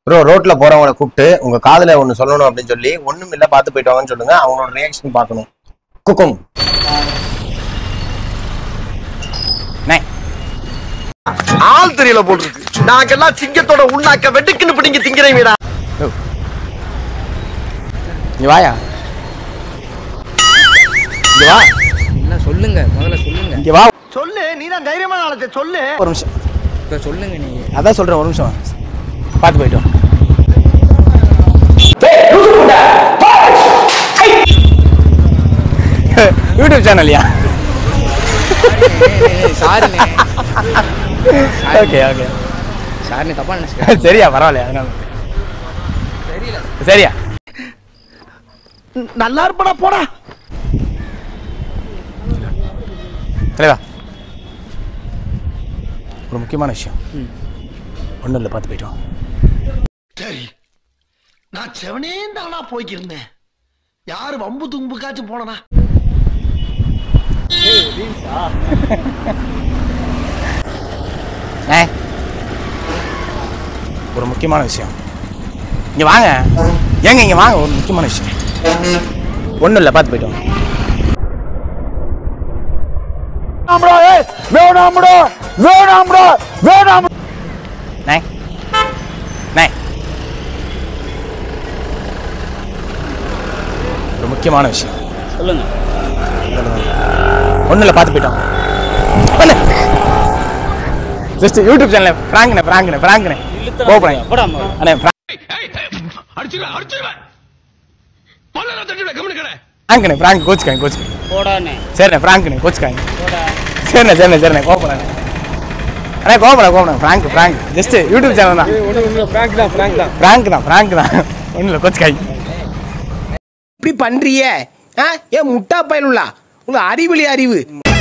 Bro ரோட்ல போறவங்களை கூப்பிட்டு உங்க காதுல ஒண்ணு சொல்லணும் அப்படின்னு சொல்லி ஒண்ணும் இல்ல பாத்து போயிட்டு வாங்கன்னு சொல்லுங்க அவங்களோட ரியாக்ஷன் பார்க்கணும் குக்கும் நே ஆள் தெரியல போட்டுருக்கு நாங்கெல்லாம் சிங்கத்தோட உண்ணாக்க வெட்டுக்குன்னு பிடிங்க திங்கிறீங்கடா இங்க வாயா இங்க வா என்ன சொல்லுங்க முதல்ல சொல்லுங்க இங்க வா சொல்லு நீ தான் தைரியமான ஆளத்தை சொல்லு ஒரு நிமிஷம் இப்ப சொல்லுங்க நீங்க அதான் சொல்றேன் ஒரு நிமிஷம் பார்த்து போயிட்டு வா. யூடியூப் சேனல்யா சாரிண்ணே ஓகே ஓகே சாரிண்ணே தப்பா நினைச்சுக்க சரியா பரவாயில்லையா அதனால தெரியல சரியா நல்லா இருப்படா போடா தலைவா ஒரு முக்கியமான விஷயம் ம். ஒன்றும் இல்லை பார்த்து போயிட்டு வா. சரி நான் செவனே தானா போய்க்கிருந்தேன் யாரு வம்பு தும்புக்காச்சும் போனனா ஏ ஒரு முக்கியமான விஷயம் இங்க வாங்க ஏங்க இங்க வாங்க ஒரு முக்கியமான விஷயம் ஒன்றும் இல்லை பார்த்து போயிட்டு வாங்க. நே நே ஒரு முக்கியமான விஷயம் சொல்லுங்க ஒன்றும் இல்லை பார்த்து போயிட்டோம் ஜஸ்ட் யூடியூப் சேனல் ஃப்ராங்க்ண்ணே ஃப்ராங்க்ண்ணே ஃப்ராங்க்ண்ணே கோபுரம் போடாம அண்ணே ஃப்ராங்க்ண்ணே ஃப்ராங்க் கோச்சுக்காங்க கோச்சுக்காங்க போடானே சரிண்ணே ஃப்ராங்க்ண்ணே கோச்சுக்காங்க போடா சரிண்ணே சரிண்ணே சரிண்ணே கோபுரம் அண்ணே கோபுரம் கோபுரம் prank prank just YouTube channel தான் ஃப்ராங்க் தான் ஃப்ராங்க் தான் ஃப்ராங்க் தான் ஃப்ராங்க் தான் ஒன்றும் இல்லை கோச்சுக்காங்க இப்படி பண்றியே ஆ ஏன் முட்டா பயனுள்ளா உங்க அறிவிலி அறிவு